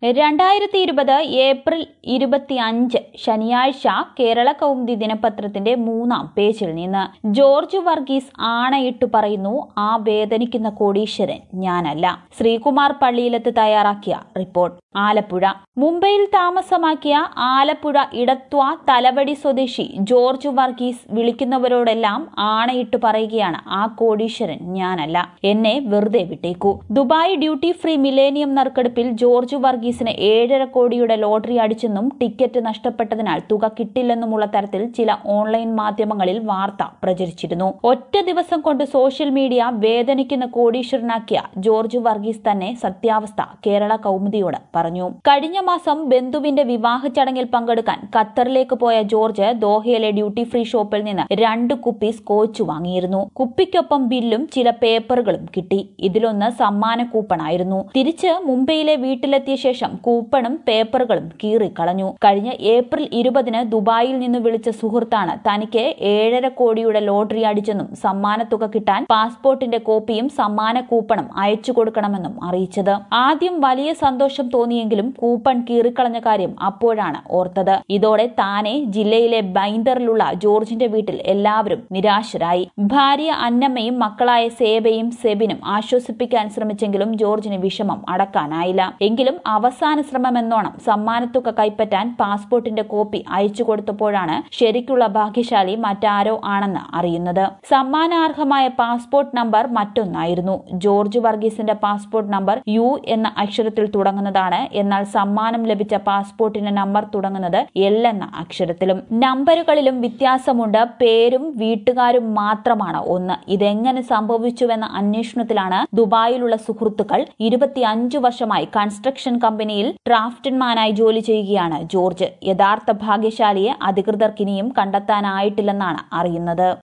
രണ്ടായിരത്തി ഇരുപത് ഏപ്രിൽ ഇരുപത്തി അഞ്ച് ശനിയാഴ്ച കേരള കൗമുദി ദിനപത്രത്തിന്റെ മൂന്നാം പേജിൽ നിന്ന് ജോർജ് വർഗീസ് ആണയിട്ടു പറയുന്നു ആ വേദനിക്കുന്ന കോടീശ്വരൻ ഞാനല്ല ശ്രീകുമാർ പള്ളിയിലത്ത് തയ്യാറാക്കിയ റിപ്പോർട്ട് ആലപ്പുഴ മുംബൈയിൽ താമസമാക്കിയ ആലപ്പുഴ ഇടത്വ തലവടി സ്വദേശി ജോർജ് വർഗീസ് വിളിക്കുന്നവരോടെല്ലാം ആണയിട്ട് പറയുകയാണ് ആ കോടീശ്വരൻ ഞാനല്ല എന്നെ വെറുതെ വിട്ടേക്കൂ ദുബായ് ഡ്യൂട്ടി ഫ്രീ മിലേനിയം നറുക്കെടുപ്പിൽ ജോർജ് വർഗീസിന് ഏഴര കോടിയുടെ ലോട്ടറി അടിച്ചെന്നും ടിക്കറ്റ് നഷ്ടപ്പെട്ടതിനാൽ തുക കിട്ടില്ലെന്നുമുള്ള തരത്തിൽ ചില ഓൺലൈൻ മാധ്യമങ്ങളിൽ വാർത്ത പ്രചരിച്ചിരുന്നു ഒറ്റ ദിവസം കൊണ്ട് സോഷ്യൽ മീഡിയ വേദനിക്കുന്ന കോടീശ്വരനാക്കിയ ജോർജ് വർഗീസ് തന്നെ സത്യാവസ്ഥ കേരള കൗമുദിയോട് പറഞ്ഞു കഴിഞ്ഞ മാസം ബന്ധുവിന്റെ വിവാഹ ചടങ്ങിൽ പങ്കെടുക്കാൻ ഖത്തറിലേക്ക് പോയ ജോർജ് ദോഹയിലെ ഡ്യൂട്ടി ഫ്രീ ഷോപ്പിൽ നിന്ന് രണ്ട് കുപ്പി സ്കോച്ച് വാങ്ങിയിരുന്നു കുപ്പിക്കൊപ്പം ബില്ലും ചില പേപ്പറുകളും കിട്ടി ഇതിലൊന്ന് സമ്മാന കൂപ്പണായിരുന്നു തിരിച്ച് മുംബൈയിലെ വീട്ടിലെത്തിയ ശേഷം കൂപ്പണും പേപ്പറുകളും കീറിക്കളഞ്ഞു കഴിഞ്ഞ ഏപ്രിൽ ഇരുപതിന് ദുബായിൽ നിന്ന് വിളിച്ച സുഹൃത്താണ് തനിക്ക് ഏഴര കോടിയുടെ ലോട്ടറി അടിച്ചെന്നും സമ്മാനത്തുക കിട്ടാൻ പാസ്പോർട്ടിന്റെ കോപ്പിയും സമ്മാന കൂപ്പണും അയച്ചു കൊടുക്കണമെന്നും അറിയിച്ചത് ആദ്യം വലിയ സന്തോഷം തോന്നിയെങ്കിലും കൂപ്പൺ കീറിക്കളഞ്ഞ കാര്യം അപ്പോഴാണ് ഓർത്തത് ഇതോടെ താനെ ജില്ലയിലെ ബൈന്ദറിലുള്ള ജോർജിന്റെ വീട്ടിൽ എല്ലാവരും നിരാശരായി ഭാര്യ അന്നമ്മയും മക്കളായ സേബയും സെബിനും ആശ്വസിപ്പിക്കാൻ ശ്രമിച്ചെങ്കിലും ജോർജിന് വിഷമം അടക്കാനായില്ല എങ്കിലും അവസാന ശ്രമമെന്നോണം സമ്മാനത്തുക കൈപ്പറ്റാൻ പാസ്പോർട്ടിന്റെ കോപ്പി അയച്ചു കൊടുത്തപ്പോഴാണ് ശരിക്കുള്ള ഭാഗ്യശാലി മറ്റാരോ ആണെന്ന് അറിയുന്നത് സമ്മാനാർഹമായ പാസ്പോർട്ട് നമ്പർ മറ്റൊന്നായിരുന്നു ജോർജ് വർഗീസിന്റെ പാസ്പോർട്ട് നമ്പർ യു എന്ന അക്ഷരത്തിൽ തുടങ്ങുന്നതാണ് എന്നാൽ സമ്മാനം ലഭിച്ച പാസ്പോർട്ടിന്റെ നമ്പർ തുടങ്ങുന്നത് എൽ എന്ന അക്ഷരത്തിലും നമ്പറുകളിലും വ്യത്യാസമുണ്ട് പേരും വീട്ടുകാരും മാത്രമാണ് ഒന്ന് ഇതെങ്ങനെ സംഭവിച്ചുവെന്ന അന്വേഷണത്തിലാണ് ദുബായിലുള്ള സുഹൃത്തുക്കൾ ഇരുപത്തിയഞ്ചു വർഷമായി കൺസ്ട്രക്ഷൻ കമ്പനിയിൽ ഡ്രാഫ്റ്റ്മാനായി ജോലി ചെയ്യുകയാണ് ജോർജ് യഥാർത്ഥ ഭാഗ്യശാലിയെ അധികൃതർക്കിനിയും കണ്ടെത്താനായിട്ടില്ലെന്നാണ് അറിയുന്നത്